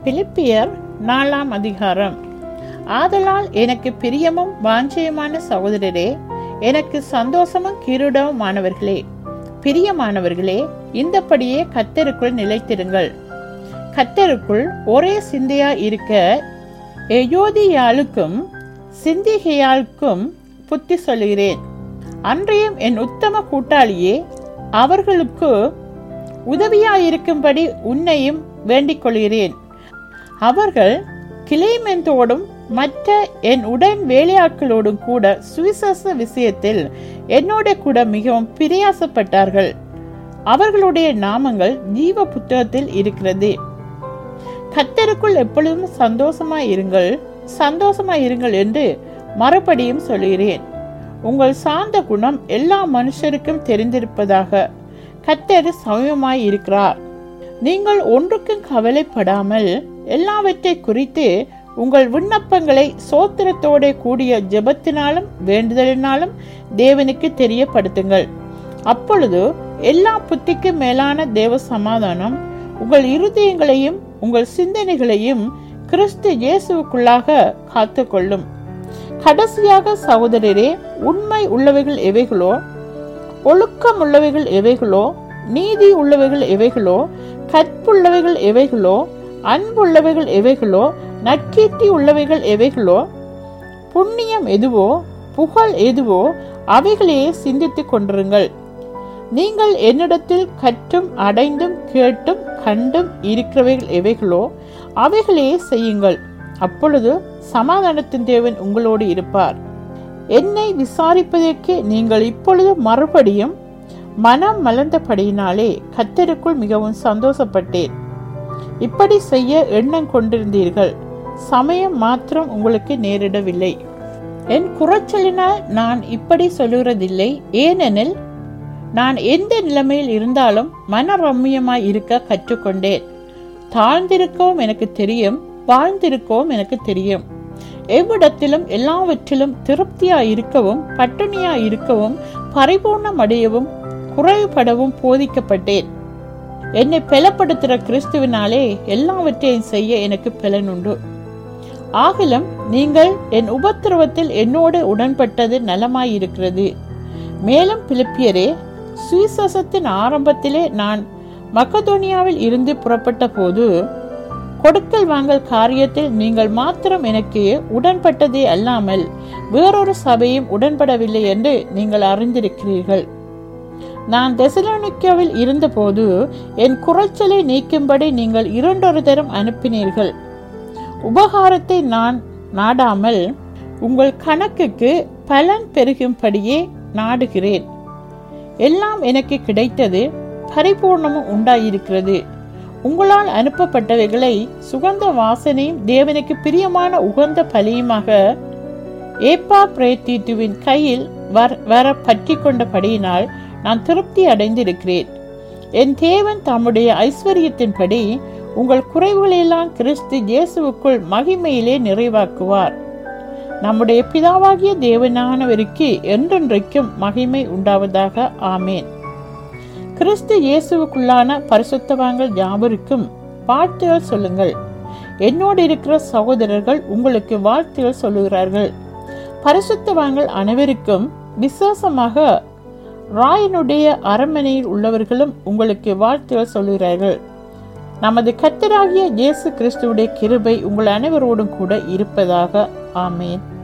பிலிப்பியர் நாலாம் அதிகாரம் ஆதலால் எனக்கு பிரியமும் வாஞ்சையுமான சகோதரரே எனக்கு சந்தோஷமும் கிரீடமுமானவர்களே பிரியமானவர்களே இந்தபடியே கத்தருக்குள் நிலைத்திருங்கள் கத்தருக்குள் ஒரே சிந்தையா இருக்க எயோதியாளுக்கும் சிந்திகையாளுக்கும் புத்தி சொல்கிறேன் அன்றையும் என் உத்தம கூட்டாளியே அவர்களுக்கு உதவியாயிருக்கும்படி உன்னையும் வேண்டிக் கொள்கிறேன் அவர்கள் கிளைமெந்தோடும் மற்ற என் உடன் வேலையாட்களோடும் கூட சுவிசேஷ விஷயத்தில் என்னோட கூட மிகவும் பிரயாசப்பட்டார்கள் அவர்களுடைய நாமங்கள் ஜீவ புத்தகத்தில் இருக்கிறது கத்தருக்குள் எப்பொழுதும் சந்தோஷமாய் இருங்கள் சந்தோஷமாய் இருங்கள் என்று மறுபடியும் சொல்கிறேன் உங்கள் சார்ந்த குணம் எல்லா மனுஷருக்கும் தெரிந்திருப்பதாக கத்தர் சமயமாய் இருக்கிறார் நீங்கள் ஒன்றுக்கும் கவலைப்படாமல் எல்லாவற்றை குறித்து உங்கள் விண்ணப்பங்களை சோத்திரத்தோட கூடிய ஜெபத்தினாலும் வேண்டுதலினாலும் தேவனுக்கு தெரியப்படுத்துங்கள் அப்பொழுது எல்லா புத்திக்கு மேலான தேவ சமாதானம் உங்கள் இருதயங்களையும் உங்கள் சிந்தனைகளையும் கிறிஸ்து இயேசுவுக்குள்ளாக காத்துக்கொள்ளும் கடைசியாக சகோதரரே உண்மை உள்ளவைகள் எவைகளோ ஒழுக்கம் உள்ளவைகள் எவைகளோ நீதி உள்ளவைகள் எவைகளோ கற்புள்ளவைகள் எவைகளோ அன்புள்ளவைகள் எவைகளோ நற்கீர்த்தி உள்ளவைகள் எவைகளோ புண்ணியம் எதுவோ புகழ் எதுவோ அவைகளையே சிந்தித்துக் கொண்டிருங்கள் நீங்கள் என்னிடத்தில் கற்றும் அடைந்தும் கேட்டும் கண்டும் இருக்கிறவைகள் எவைகளோ அவைகளையே செய்யுங்கள் அப்பொழுது சமாதானத்தின் தேவன் உங்களோடு இருப்பார் என்னை விசாரிப்பதற்கு நீங்கள் இப்பொழுது மறுபடியும் மனம் மலர்ந்தபடியினாலே கத்தருக்குள் மிகவும் சந்தோஷப்பட்டேன் இப்படி செய்ய எண்ணம் கொண்டிருந்தீர்கள் சமயம் மாத்திரம் உங்களுக்கு நேரிடவில்லை என் குறைச்சலினால் நான் இப்படி சொல்லுகிறதில்லை ஏனெனில் நான் எந்த நிலைமையில் இருந்தாலும் மன ரம்மியமாய் இருக்க கற்றுக்கொண்டேன் தாழ்ந்திருக்கவும் எனக்கு தெரியும் வாழ்ந்திருக்கவும் எனக்கு தெரியும் எவ்விடத்திலும் எல்லாவற்றிலும் திருப்தியா இருக்கவும் பட்டினியா இருக்கவும் பரிபூர்ணம் அடையவும் குறைவுபடவும் போதிக்கப்பட்டேன் என்னை பலப்படுத்துகிற கிறிஸ்துவினாலே எல்லாவற்றையும் செய்ய எனக்கு பலனுண்டு ஆகிலும் நீங்கள் என் உபத்திரவத்தில் என்னோடு உடன்பட்டது நலமாயிருக்கிறது மேலும் பிலிப்பியரே சுவிசேஷத்தின் ஆரம்பத்திலே நான் மக்கதோனியாவில் இருந்து புறப்பட்ட போது கொடுக்கல் வாங்கல் காரியத்தில் நீங்கள் மாத்திரம் எனக்கு உடன்பட்டதே அல்லாமல் வேறொரு சபையும் உடன்படவில்லை என்று நீங்கள் அறிந்திருக்கிறீர்கள் நான் தெசலோனிக்காவில் இருந்தபோது என் குறைச்சலை நீக்கும்படி நீங்கள் இரண்டொரு தரம் அனுப்பினீர்கள் உபகாரத்தை நான் நாடாமல் உங்கள் கணக்குக்கு பலன் பெருகும்படியே நாடுகிறேன் எல்லாம் எனக்கு கிடைத்தது பரிபூர்ணமும் உண்டாயிருக்கிறது உங்களால் அனுப்பப்பட்டவைகளை சுகந்த வாசனையும் தேவனுக்கு பிரியமான உகந்த பலியுமாக ஏப்பா பிரேத்தீட்டுவின் கையில் வர் வர பற்றி கொண்டபடியினால் நான் திருப்தி அடைந்திருக்கிறேன் என் தேவன் தம்முடைய ஐஸ்வர்யத்தின்படி உங்கள் குறைவுகளெல்லாம் கிறிஸ்து இயேசுவுக்குள் மகிமையிலே நிறைவாக்குவார் நம்முடைய பிதாவாகிய தேவனானவருக்கு என்றென்றைக்கும் மகிமை உண்டாவதாக ஆமேன் கிறிஸ்து இயேசுவுக்குள்ளான பரிசுத்தவான்கள் யாவருக்கும் வாழ்த்துகள் சொல்லுங்கள் என்னோடு இருக்கிற சகோதரர்கள் உங்களுக்கு வாழ்த்துகள் சொல்லுகிறார்கள் பரிசுத்தவான்கள் அனைவருக்கும் விசேஷமாக ராயனுடைய அரண்மனையில் உள்ளவர்களும் உங்களுக்கு வாழ்த்துகள் சொல்லுகிறார்கள் நமது கத்தராகிய இயேசு கிறிஸ்துவுடைய கிருபை உங்கள் அனைவரோடும் கூட இருப்பதாக ஆமேன்